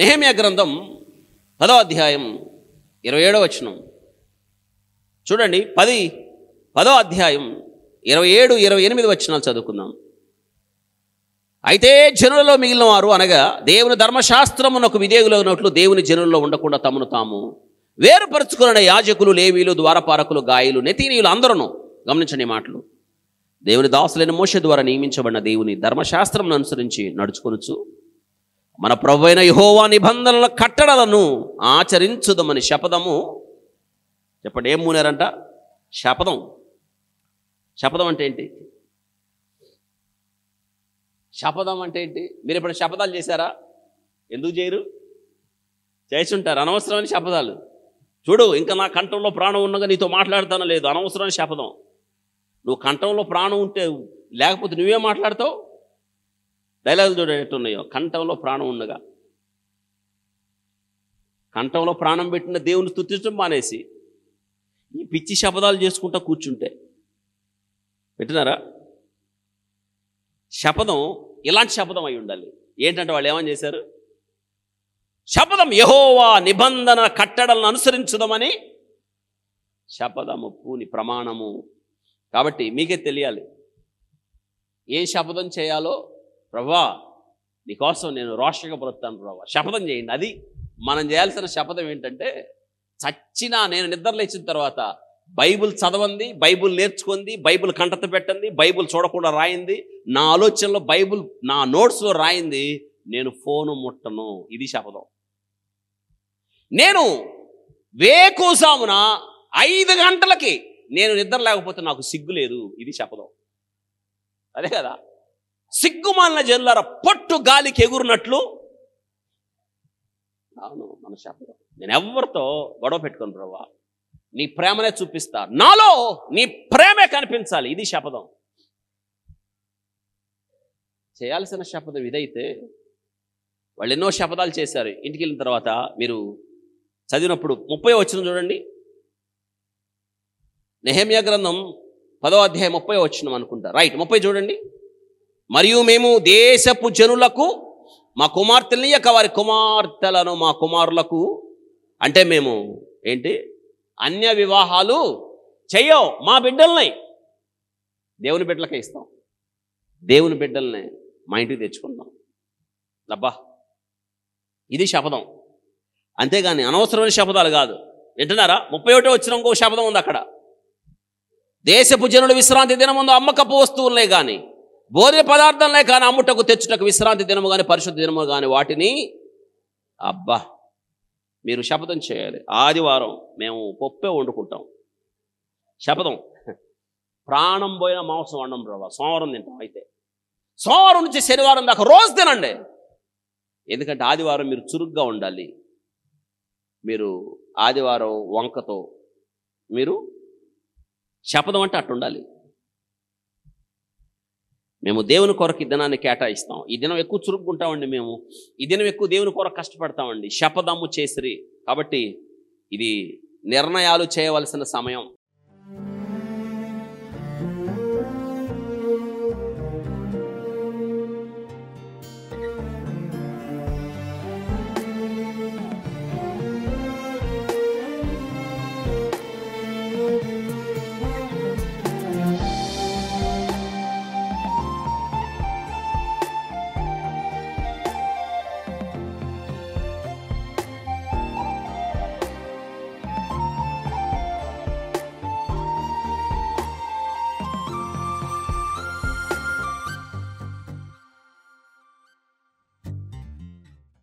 నెహమ్యా గ్రంథం పదో అధ్యాయం ఇరవై ఏడో వచనం చూడండి పది పదో అధ్యాయం ఇరవై ఏడు ఇరవై ఎనిమిది వచనాలు చదువుకుందాం అయితే జనులలో మిగిలిన వారు అనగా దేవుని ధర్మశాస్త్రమునకు విధేయులైనట్లు దేవుని జనుల్లో ఉండకుండా తమను తాము వేరుపరుచుకున్న యాజకులు లేవీలు ద్వారపారకులు గాయలు నెతీనీయులు అందరూ గమనించండి ఈ మాటలు దేవుని దాసులైన మోష ద్వారా నియమించబడిన దేవుని ధర్మశాస్త్రం అనుసరించి నడుచుకొనొచ్చు మన ప్రభు అయిన యహోవా నిబంధనల కట్టడలను ఆచరించుదమని శపథము చెప్పండి ఏం మూనారంట శపథం శపథం అంటే ఏంటి శపథం అంటే ఏంటి మీరు ఎప్పుడు శపథాలు చేశారా ఎందుకు చేయరు చేస్తుంటారు అనవసరమైన శపథాలు చూడు ఇంకా నా కంఠంలో ప్రాణం ఉండగా నీతో మాట్లాడతానో లేదు అనవసరమైన శపథం నువ్వు కంఠంలో ప్రాణం ఉంటే లేకపోతే నువ్వే మాట్లాడతావు డైలాగులు చూడండి ఎట్టున్నాయో కంఠంలో ప్రాణం ఉండగా కంఠంలో ప్రాణం పెట్టిన దేవుని స్తుతించడం మానేసి ఈ పిచ్చి శపథాలు చేసుకుంటా కూర్చుంటే పెట్టినారా శపథం ఇలాంటి శపథం అయి ఉండాలి ఏంటంటే వాళ్ళు ఏమని చేశారు శపథం యహోవా నిబంధన కట్టడలను అనుసరించుదామని శపథము పూని ప్రమాణము కాబట్టి మీకే తెలియాలి ఏ శపథం చేయాలో ప్రభా నీకోసం నేను రోషగా బ్రతాను ప్రభా శపథం చేయండి అది మనం చేయాల్సిన శపథం ఏంటంటే చచ్చినా నేను నిద్ర లేచిన తర్వాత బైబిల్ చదవండి బైబిల్ నేర్చుకుంది బైబిల్ కంటత పెట్టండి బైబిల్ చూడకుండా రాయింది నా ఆలోచనలో బైబిల్ నా నోట్స్లో రాయింది నేను ఫోను ముట్టను ఇది శపథం నేను వేకోసామున ఐదు గంటలకి నేను నిద్ర లేకపోతే నాకు సిగ్గు లేదు ఇది శపథం అదే కదా సిగ్గుమాలిన జనులార పొట్టు గాలికి ఎగురునట్లు అవును మన శపథం నేను ఎవరితో గొడవ పెట్టుకోను ప్రభా నీ ప్రేమనే చూపిస్తా నాలో నీ ప్రేమే కనిపించాలి ఇది శపథం చేయాల్సిన శపథం ఇదైతే వాళ్ళు ఎన్నో శపథాలు చేశారు ఇంటికి వెళ్ళిన తర్వాత మీరు చదివినప్పుడు ముప్పై వచ్చిన చూడండి నెహమ్యా గ్రంథం పదో అధ్యాయం ముప్పై వచ్చిన అనుకుంటా రైట్ ముప్పై చూడండి మరియు మేము దేశపు జనులకు మా కుమార్తెల్ని యొక్క వారి కుమార్తెలను మా కుమారులకు అంటే మేము ఏంటి అన్య వివాహాలు చెయ్యవు మా బిడ్డల్ని దేవుని బిడ్డలకే ఇస్తాం దేవుని బిడ్డల్ని మా ఇంటికి తెచ్చుకుందాం అబ్బా ఇది శపథం అంతేగాని అనవసరమైన శపథాలు కాదు వింటున్నారా ముప్పై ఒకటో వచ్చిన ఇంకో శపథం ఉంది అక్కడ దేశపు జనులు విశ్రాంతి దినముందు అమ్మకపు వస్తువులనే కానీ భోజన పదార్థాలనే కానీ అమ్ముటకు తెచ్చుటకు విశ్రాంతి దినము కానీ పరిశుద్ధ దినము కానీ వాటిని అబ్బా మీరు శపథం చేయాలి ఆదివారం మేము పప్పే వండుకుంటాం శపథం ప్రాణం పోయిన మాంసం వండం ప్రభా సోమవారం తింటాం అయితే సోమవారం నుంచి శనివారం దాకా రోజు తినండి ఎందుకంటే ఆదివారం మీరు చురుగ్గా ఉండాలి మీరు ఆదివారం వంకతో మీరు శపథం అంటే అట్టు ఉండాలి మేము దేవుని కొరకు ఈ దినాన్ని కేటాయిస్తాం ఈ దినం ఎక్కువ చురుగ్గుంటామండి మేము ఈ దినం ఎక్కువ దేవుని కొరకు కష్టపడతామండి శపథము చేసిరి కాబట్టి ఇది నిర్ణయాలు చేయవలసిన సమయం